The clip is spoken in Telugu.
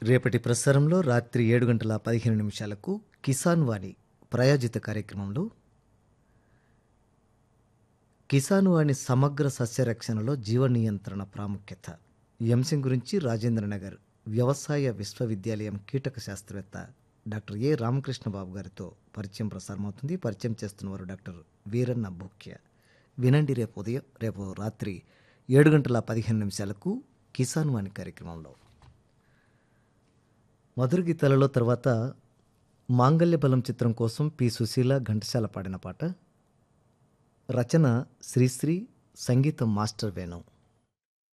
రేపటి ప్రసారంలో రాత్రి ఏడు గంటల పదిహేను నిమిషాలకు కిసాన్ వాణి ప్రాయోజిత కార్యక్రమంలో కిసాన్ వాణి సమగ్ర సస్యరక్షణలో జీవ నియంత్రణ ప్రాముఖ్యత ఈ అంశం గురించి రాజేంద్రనగర్ వ్యవసాయ విశ్వవిద్యాలయం కీటక శాస్త్రవేత్త డాక్టర్ ఏ రామకృష్ణ బాబు గారితో పరిచయం ప్రసారమవుతుంది పరిచయం చేస్తున్నవారు డాక్టర్ వీరన్న భూక్య వినండి రేపు ఉదయం రేపు రాత్రి ఏడు గంటల పదిహేను నిమిషాలకు కిసాన్ వాణి కార్యక్రమంలో మధుర గీతాలలో తర్వాత మాంగల్య బలం చిత్రం కోసం పి సుశీల ఘంటసాల పాడిన పాట రచన శ్రీశ్రీ సంగీతం మాస్టర్ వేణు